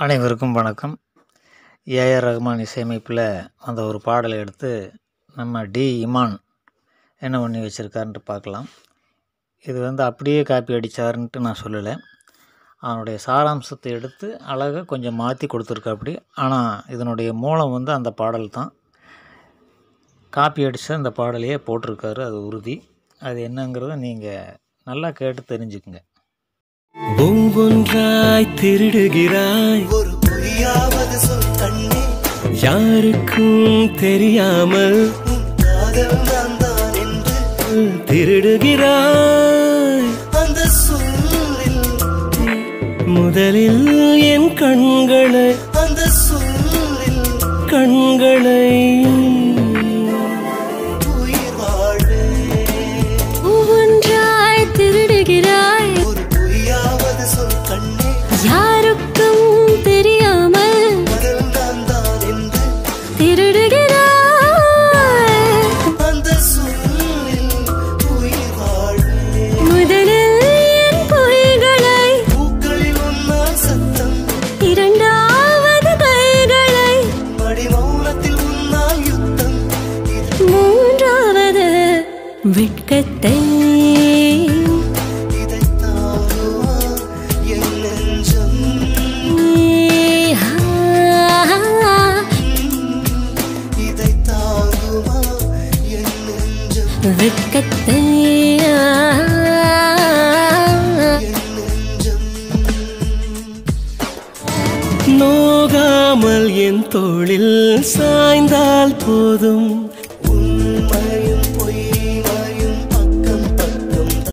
அனைவருக்கும் வணக்கம் ஏஆர் ரஹ்மான் இசையமைப்பில் அந்த ஒரு பாடலை எடுத்து நம்ம டி இமான் என்ன பண்ணி வச்சுருக்காருன்ட்டு பார்க்கலாம் இது வந்து அப்படியே காப்பி அடித்தாருன்ட்டு நான் சொல்லலை அவனுடைய சாராம்சத்தை எடுத்து அழகாக கொஞ்சம் மாற்றி கொடுத்துருக்காப்படி ஆனால் இதனுடைய மூலம் வந்து அந்த பாடல் தான் காப்பி அடித்த அந்த பாடலையே போட்டிருக்காரு அது உறுதி அது என்னங்கிறத நீங்கள் நல்லா கேட்டு தெரிஞ்சுக்குங்க ஒவ்வொன்றாய் திருடுகிறாய் ஒரு பொய்யாவது சொல் கண்ணே யாருக்கும் தெரியாமல் உன் காதல் நான் தான் என்று திருடுகிறாய் அந்த சொல்லில் முதலில் என் கண்களை அந்த சொல்லில் கண்களை உயிர் வாழ்வே ஒவ்வொன்றாய் திருடுகிறாய் ஒரு பொய்யாவது சொல் கண்ணே யாருக்கும் தெரியாமல் காதல் நான் தான் என்று திருடுகிறாய் அந்த சொல்லில் உயிர் வாழ்வே முதலில் என் பொய்களை பூக்களில் உன்னால் சத்தம் இரண்டாவது கைகளை மடி மௌனத்தில் உன்னால் யுத்தம் இது மூன்றாவது வெட்கத்தை இதை தாங்குமா என் நெஞ்சம் இதை தாங்குமா என் நெஞ்சம் வெட்கத்தை என் நெஞ்சம் நோகாமல் என் தோளில் சாய்ந்தால் போதும்